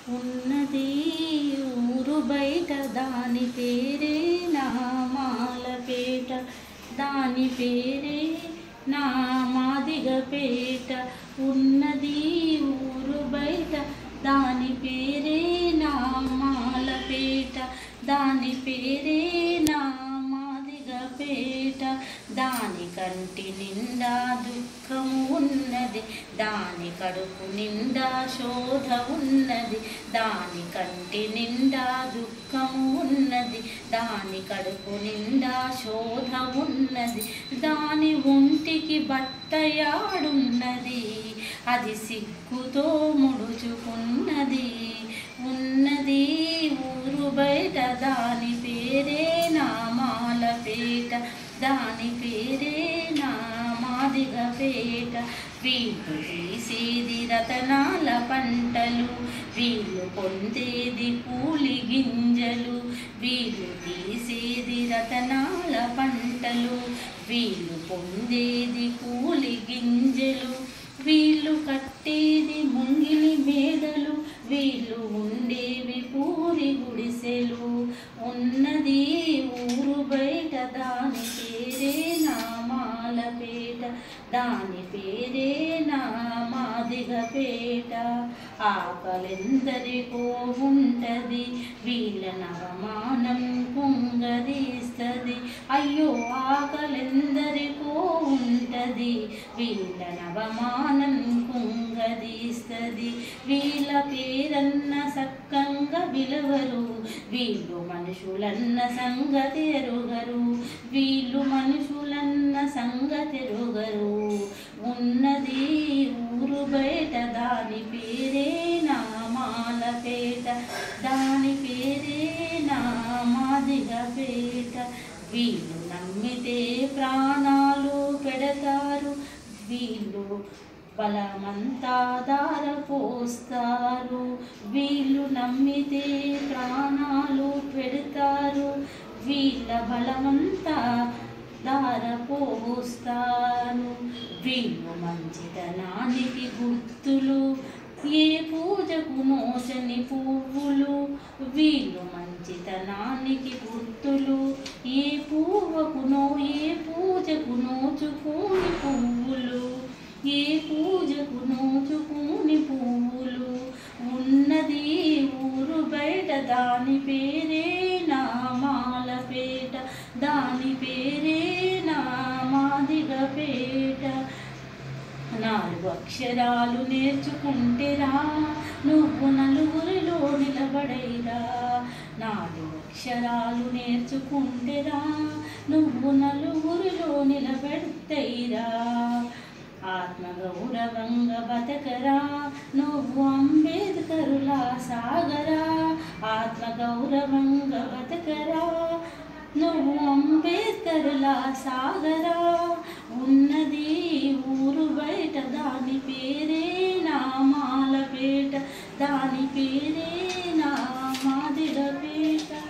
ఉన్నది ఊరు బయట దాని పేరే నామాలపేట దాని పేరే నా మాదిగపేట ఉన్నది ఊరు బయట దాని పేరే నామాలపేట దాని పేరే నా మాదిగపేట దాని కంటి నిండా దుఃఖము ఉన్నది దాని కడుపు నిండా శోధ ఉన్నది దాని కంటి నిండా దుఃఖము ఉన్నది దాని కడుపు నిండా శోధ ఉన్నది దాని ఒంటికి బట్టయాడున్నది అది సిగ్గుతో ముడుచుకున్నది ఉన్నది ఊరు బయట దాని పేరే నామాలపేట దాని పేరే నామాదిగపేట వీళ్ళు తీసేది రతనాల పంటలు వీళ్ళు పొందేది కూలి గింజలు వీళ్ళు తీసేది రతనాల పంటలు వీళ్ళు పొందేది కూలి గింజలు వీళ్ళు కట్టేది ముంగిలి మేడలు వీళ్ళు ఉండేవి పూరి గుడిసెలు ఉన్నది ఊరు బయట దాని పేరే నామాలపేట దాని పేరే నామాదిగపేట ఆకలెందరికో ఉంటది వీళ్ళ నవమానం కుంగదీస్తది అయ్యో ఆకలెందరికో ఉంటది వీళ్ళ నవమానం కుంగదీస్తది వీళ్ళ పేరన్న సక్కంగా విలువరు వీళ్ళు మనుషులన్న సంగతి ఎరుగరు వీళ్ళు మనుషులన్న సంగతి ఎరుగరు ఉన్నది ఊరు బయట దాని పేరే నామాలపేట దాని పేరే నామాదిగపేట వీళ్ళు నమ్మితే ప్రాణాలు పెడతారు వీళ్ళు బలమంతా దార పోస్తారు వీళ్ళు నమ్మితే ప్రాణాలు పెడతారు వీళ్ళ బలమంతా దార పోస్తారు వీళ్ళు మంచితనానికి గుర్తులు ఏ పూజకు నోచని పువ్వులు వీళ్ళు మంచితనానికి గుర్తులు ఏ పువ్వుకునో ఏ పూజకు నోచుకోని పువ్వులు ఏ పూజకు నోచుకోని పువ్వులు ఉన్నది ఊరు బయట దాని పేరే నామాలపేట దాని పేరే నామాదిగపేట నాలుగు అక్షరాలు నేర్చుకుంటేరా నువ్వు నలుగురిలో నిలబడైరా నాలుగు అక్షరాలు నేర్చుకుంటేరా నువ్వు నలుగురిలో నిలబెడతైరా ఆత్మగౌరవంగా బతకరా నువ్వు అంబేద్కరులా సాగరా ఆత్మగౌరవంగా బతకరా నువ్వు అంబేద్కరులా సాగరా ఉన్నది ఊరు బయట దాని పేరే నామాలపేట దాని పేరే నామాదిగపేట